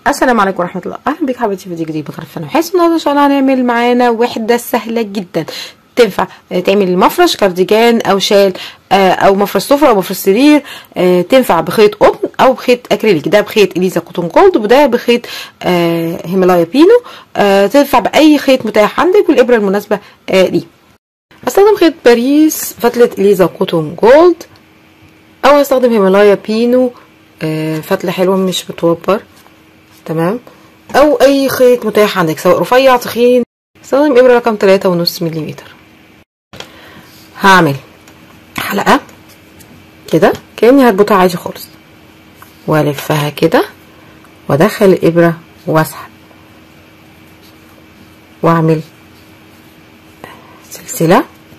السلام عليكم ورحمه الله اهلا بك حبيبتي في فيديو جديد بخير فانا وحاسه النهارده ان شاء الله هنعمل معانا وحده سهله جدا تنفع آه، تعمل مفرش كارديجان او شال آه، او مفرش سفره او مفرش سرير آه، تنفع بخيط قطن او بخيط اكريليك ده بخيط اليزا كوتون جولد وده بخيط آه، هيمالايا بينو آه، تنفع باي خيط متاح عندك والابره المناسبه آه، ليه هستخدم خيط باريس فتله اليزا كوتون جولد او هستخدم هيمالايا بينو آه، فتله حلوه مش بتوبر تمام او اي خيط متاح عندك سواء رفيع تخين استخدم ابره رقم تلاتة ونص مليمتر هعمل حلقه كده كاني هربطها عادي خالص والفها كده وادخل الابره واسحب واعمل سلسله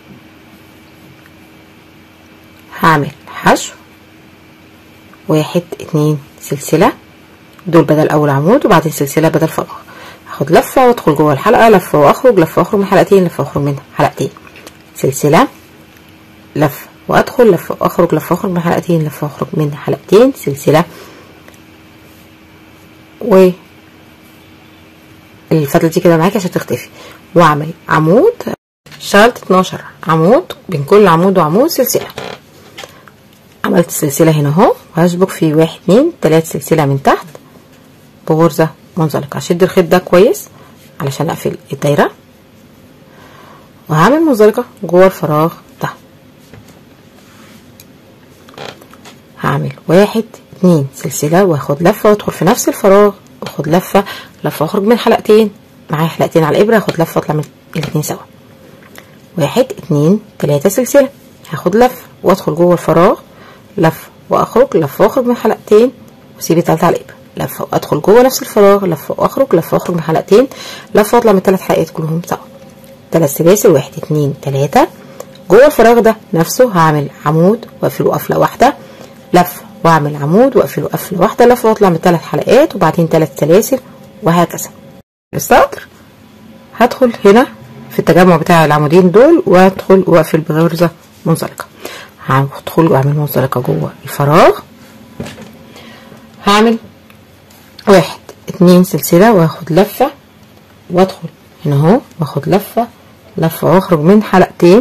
هعمل حشو واحد اتنين سلسله دول بدل اول عمود وبعدين سلسله بدل فراغ هاخد لفه وادخل جوه الحلقه لفه واخرج لفه واخرج من حلقتين لفه واخرج من حلقتين سلسله لفه وادخل لفه واخرج لفه واخرج من حلقتين لفه واخرج من حلقتين سلسله و الفتله دي كده معاكي عشان تختفي واعمل عمود اشتغلت 12 عمود بين كل عمود وعمود سلسله عملت سلسله هنا اهو وهشبك في واحد اتنين تلات سلسله من تحت بغرزه منزلقه هشد الخيط ده كويس علشان اقفل الدايره وهعمل منزلقه جوه الفراغ ده هعمل واحد اتنين سلسله واخد لفه وادخل في نفس الفراغ واخد لفه لفه واخرج من حلقتين معايا حلقتين على الابره هاخد لفه واطلع من الاتنين سوا واحد اتنين تلاته سلسله هاخد لفه وادخل جوه الفراغ لفه واخرج لفه واخرج من حلقتين واسيب التالتة على الابره لفه وادخل جوه نفس الفراغ لفه واخرج لفه واخرج من حلقتين لفه واطلع من الثلاث حلقات كلهم سوا تلات سلاسل واحد اتنين تلاته جوه الفراغ ده نفسه هعمل عمود واقفله قفله واحده لفه واعمل عمود واقفله قفله واحده لفه واطلع من ثلاث حلقات وبعدين ثلاث سلاسل وهكذا السطر هدخل هنا في التجمع بتاع العمودين دول وادخل واقفل بغرزه منزلقه هدخل واعمل منزلقه جوه الفراغ هعمل واحد اتنين سلسله واخد لفه وادخل هنا اهو واخد لفه لفه واخرج من حلقتين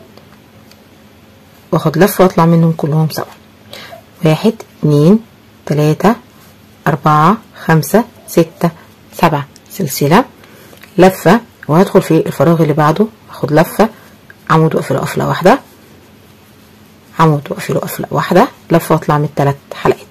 واخد لفه واطلع منهم كلهم سوا واحد اتنين تلاته اربعه خمسه سته سبعه سلسله لفه وهدخل في الفراغ اللي بعده اخد لفه عمود واقفله قفله واحده عمود واقفله قفله واحده لفه واطلع من الثلاث حلقات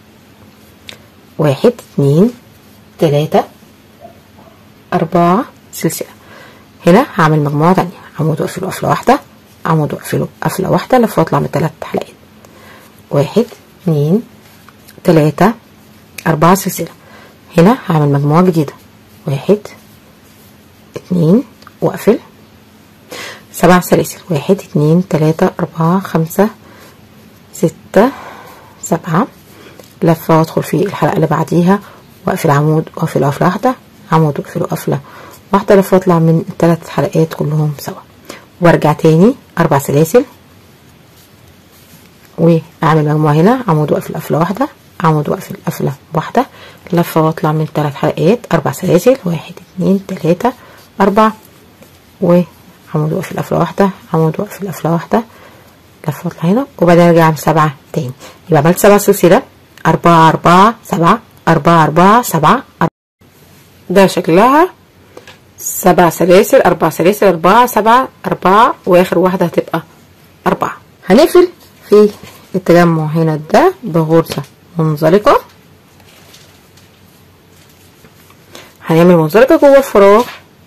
واحد اتنين تلاته اربعه سلسله هنا هعمل مجموعه تانية عمود واقفله قفله واحده عمود واقفله قفله واحده لفه واطلع من الثلاث حلقات واحد اتنين تلاته اربعه سلسله هنا هعمل مجموعه جديده واحد اتنين واقفل سبع سلاسل واحد اتنين تلاتة اربعة خمسة ستة سبعة لفة وادخل في الحلقة اللي بعديها واقفل عمود واقفل قفلة واحدة عمود واقفل قفلة واحدة لفة واطلع من التلات حلقات كلهم سوا وارجع تاني اربع سلاسل واعمل مجموعة هنا عمود واقفل قفلة واحدة عمود واقفل قفلة واحدة لفة واطلع من التلات حلقات اربع سلاسل واحد اتنين تلاتة اربع وعمود واقفل قفلة واحدة عمود واقفل قفلة واحدة لفة واطلع هنا وبعدين ارجع اعمل سبعة تاني يبقى عملت سبع سلسلة اربعة اربعة سبعة اربعة اربعة سبعة أربعة. ده شكلها سبع سلاسل اربع سلاسل اربعة سبعة اربعة واخر واحدة هتبقى اربعة هنقفل في التجمع هنا ده بغرزة منزلقة هنعمل منزلقة جوه الفراغ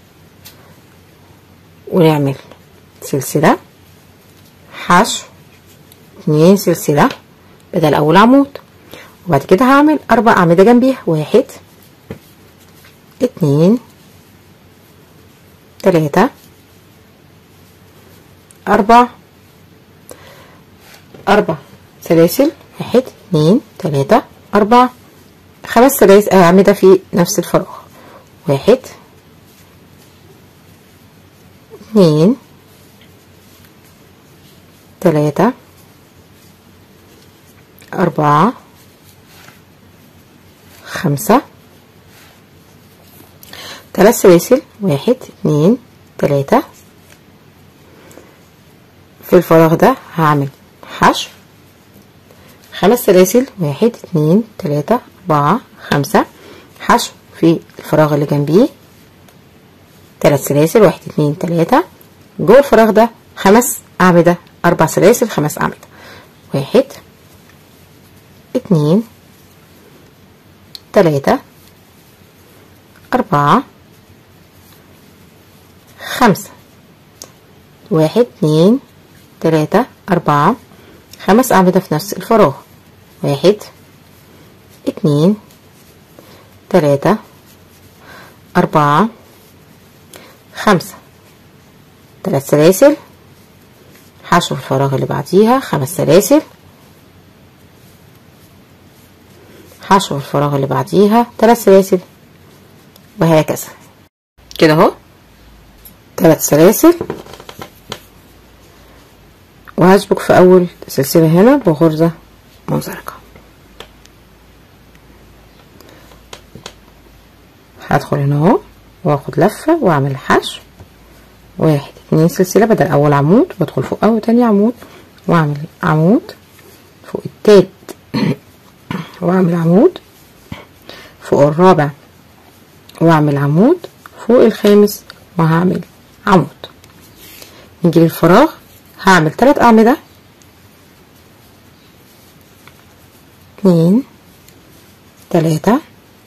ونعمل سلسلة حشو اتنين سلسلة بدل اول عمود وبعد كده هعمل اربع اعمدة جنبيها واحد اتنين تلاتة اربع اربع سلاسل واحد اتنين تلاتة اربع خمس سلاسل اعمدة في نفس الفراغ واحد اتنين تلاتة أربعة خمسة تلات سلاسل واحد اتنين تلاتة في الفراغ ده هعمل حشو خمس سلاسل واحد اتنين تلاتة اربعة خمسة حشو في الفراغ اللي جنبيه تلات سلاسل واحد اتنين تلاتة جوه الفراغ ده خمس أعمدة أربع سلاسل خمس أعمدة واحد اتنين تلاتة أربعة خمسة واحد اتنين تلاتة أربعة خمس أعمدة في نفس الفراغ واحد اتنين تلاتة أربعة خمسة تلات سلاسل حشو في الفراغ اللي بعديها خمس سلاسل حشو في الفراغ اللي بعديها تلات سلاسل وهكذا كده اهو تلات سلاسل وهشبك في اول سلسلة هنا بغرزة منزلقة هدخل هنا اهو واخد لفة واعمل حشو واحد اتنين سلسلة بدل اول عمود بدخل فوق اول تاني عمود واعمل عمود فوق التالت واعمل عمود فوق الرابع واعمل عمود فوق الخامس وهعمل عمود نيجي للفراغ هعمل تلات اعمدة اتنين تلاتة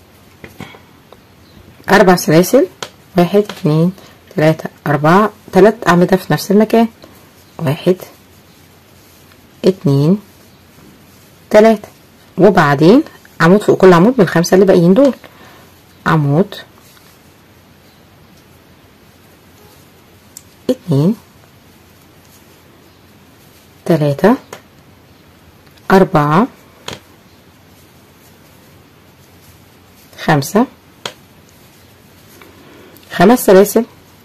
اربع سلاسل واحد اتنين تلاتة اربعة تلات اعمدة في نفس المكان واحد اتنين تلاتة وبعدين عمود فوق كل عمود من الخمسة اللي باقيين دول عمود اتنين تلاتة أربعة خمسة خمس سلاسل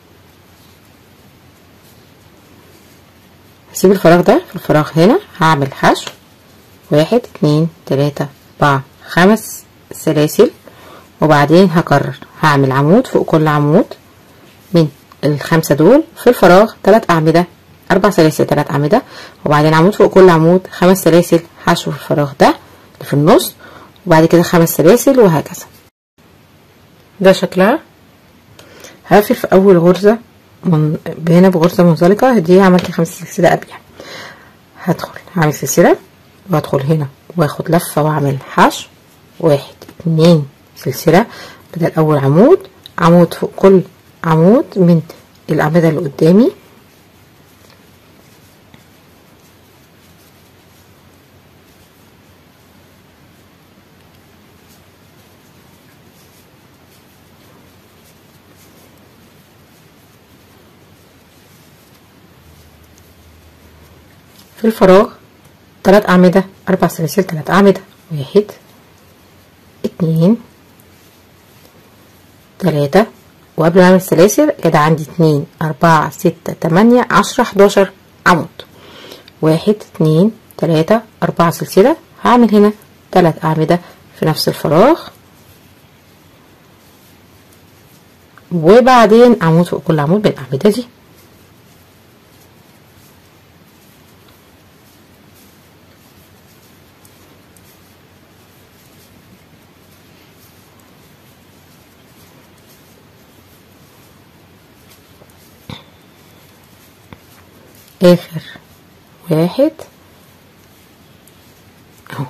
هسيب الفراغ ده في الفراغ هنا هعمل حشو واحد اتنين تلاتة أربعة خمس سلاسل وبعدين هكرر هعمل عمود فوق كل عمود من الخمسة دول في الفراغ تلات أعمدة أربع سلاسل تلات أعمدة وبعدين عمود فوق كل عمود خمس سلاسل حشو في الفراغ ده اللي في النص وبعد كده خمس سلاسل وهكذا ده شكلها هقفل في أول غرزة من هنا بغرزة منزلقة دي عملت خمس سلسلة قبلها هدخل هعمل سلسلة وهدخل هنا واخد لفة واعمل حشو واحد اتنين سلسلة بدل أول عمود عمود فوق كل عمود من الأعمدة اللي قدامي في الفراغ تلات أعمدة أربع سلاسل تلات أعمدة واحد اتنين تلاتة وقبل ما اعمل السلاسل كده عندي اتنين اربعة ستة تمانية عشرة حداشر عمود واحد اتنين تلاتة اربعة سلسلة هعمل هنا تلات اعمدة في نفس الفراغ وبعدين عمود فوق كل عمود بالاعمدة دي اخر واحد اهو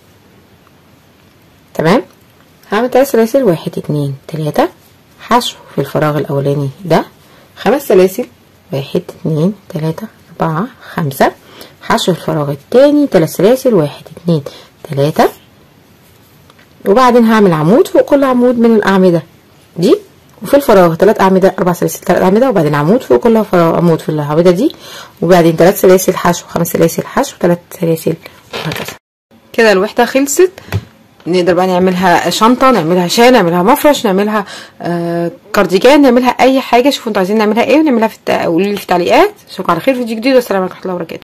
تمام هعمل تلات سلاسل واحد اتنين تلاتة حشو في الفراغ الاولاني ده خمس سلاسل واحد اتنين تلاتة اربعة خمسة حشو في الفراغ التاني تلات سلاسل واحد اتنين تلاتة وبعدين هعمل عمود فوق كل عمود من الاعمدة دي وفي الفراغ تلات أعمدة أربع سلاسل تلات أعمدة وبعدين عمود فوق كل فراغ عمود في الأعمدة دي وبعدين تلات سلاسل حشو خمس سلاسل حشو تلات سلاسل وهكذا كده الوحدة خلصت نقدر بقى نعملها شنطة نعملها شال نعملها مفرش نعملها آه كارديجان نعملها أي حاجة شوفوا انتوا عايزين نعملها ايه ونعملها في الت... قولوا لي في التعليقات اشوفكم على خير في فيديو جديد والسلام عليكم ورحمة الله وبركاته